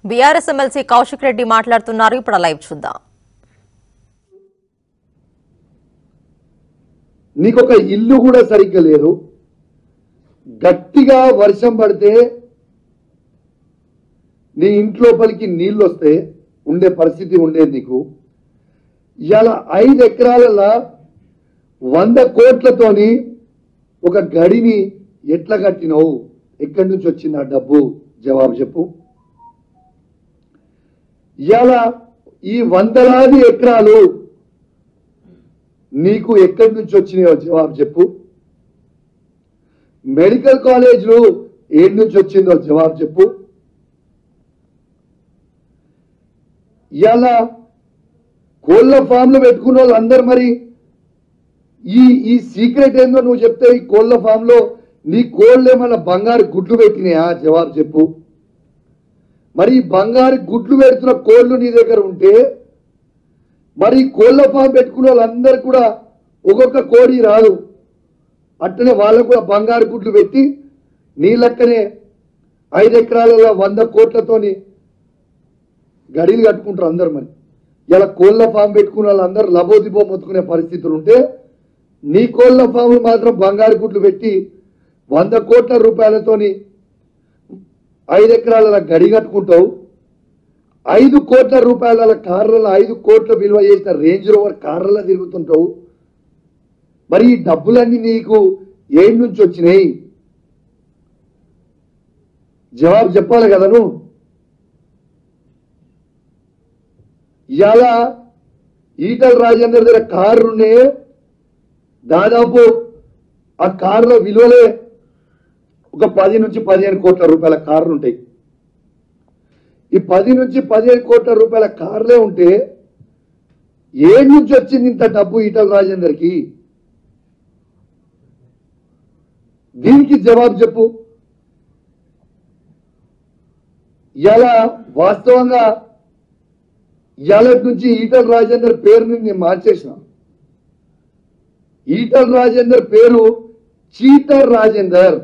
BRS MLC Kaushik Reddy మాట్లాడుతున్నారు ఇప్పుడు ఆ లైవ్ చూద్దాం నీకు ఒక ఇల్లు కూడా సరిగ్గా లేదు గట్టిగా వర్షం పడితే నీ ఇంట్లోపలికి నీళ్ళు వస్తే ఉండే పరిస్థితి ఉండేది నీకు ఇవాళ ఐదు ఎకరాలలో వంద కోట్లతోని ఒక గడిని ఎట్లా కట్టినావు ఎక్కడి నుంచి వచ్చింది ఆ డబ్బు జవాబు చెప్పు ఇవాళ ఈ వందలాది ఎకరాలు నీకు ఎక్కడి నుంచి వచ్చినాయో జవాబు చెప్పు మెడికల్ కాలేజీలు ఏడు నుంచి వచ్చిందో జవాబు చెప్పు ఇవాళ కోళ్ళ ఫామ్లు పెట్టుకున్న వాళ్ళందరూ మరి ఈ ఈ సీక్రెట్ ఏందో నువ్వు చెప్తే ఈ కోళ్ళ ఫామ్ లో నీ కోళ్ళు ఏమన్నా బంగారు గుడ్లు పెట్టినాయా జవాబు చెప్పు మరి ఈ బంగారు గుడ్లు పెడుతున్న కోళ్ళు నీ దగ్గర ఉంటే మరి ఈ కోళ్ళ ఫామ్ పెట్టుకున్న వాళ్ళందరూ కూడా ఒక్కొక్క కోడి రాదు అట్లనే వాళ్ళకు కూడా బంగారు గుడ్లు పెట్టి నీ లెక్కనే ఐదు ఎకరాలలో వంద కోట్లతోని గడిలు కట్టుకుంటారు అందరు మరి ఇలా కోళ్ళ ఫామ్ పెట్టుకున్న వాళ్ళందరూ లబోదిబో మొత్తుకునే పరిస్థితులు ఉంటే నీ కోళ్ళ ఫామ్ మాత్రం బంగారు గుడ్లు పెట్టి వంద కోట్ల రూపాయలతోని ఐదు ఎకరాల గడి కట్టుకుంటావు ఐదు కోట్ల రూపాయల కార్లలో ఐదు కోట్ల విలువ చేసిన రేంజ్ రోవర్ కార్లలో తిరుగుతుంటావు మరి ఈ డబ్బులన్నీ నీకు ఏడు నుంచి వచ్చినాయి జవాబు చెప్పాలి కదా నువ్వు ఇవాళ ఈటల రాజేందర్ దగ్గర కారునే దాదాపు ఆ కారులో విలువలే ఒక పది నుంచి పదిహేను కోట్ల రూపాయల కార్లు ఉంటాయి ఈ పది నుంచి పదిహేను కోట్ల రూపాయల కార్లే ఉంటే ఏడు నుంచి వచ్చింది ఇంత డబ్బు ఈటల రాజేందర్కి దీనికి జవాబు చెప్పు ఇలా వాస్తవంగా ఇవాళ నుంచి ఈటల రాజేందర్ పేరుని నేను మార్చేసిన ఈటల రాజేందర్ పేరు చీటర్ రాజేందర్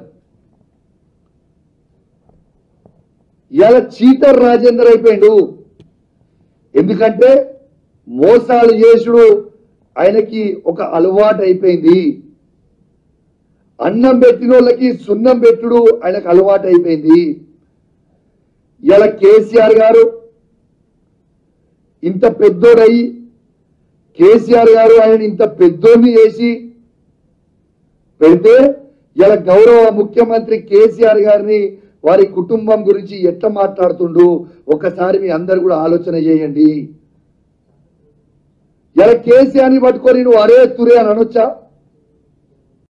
ఇవాళ చీటర్ రాజేందర్ అయిపోయిండు ఎందుకంటే మోసాలు చేసుడు ఆయనకి ఒక అలవాటు అయిపోయింది అన్నం పెట్టిన వాళ్ళకి సున్నం పెట్టుడు ఆయనకు అలవాటు అయిపోయింది ఇలా కేసీఆర్ గారు ఇంత పెద్దోడయి కేసీఆర్ గారు ఆయన ఇంత పెద్దోడిని చేసి పెడితే ఇలా గౌరవ ముఖ్యమంత్రి కేసీఆర్ గారిని వారి కుటుంబం గురించి ఎట్లా మాట్లాడుతుండు ఒకసారి మీ అందరు కూడా ఆలోచన చేయండి ఇలా కేసీఆర్ని పట్టుకొని నువ్వు అరే తురే అని అనొచ్చా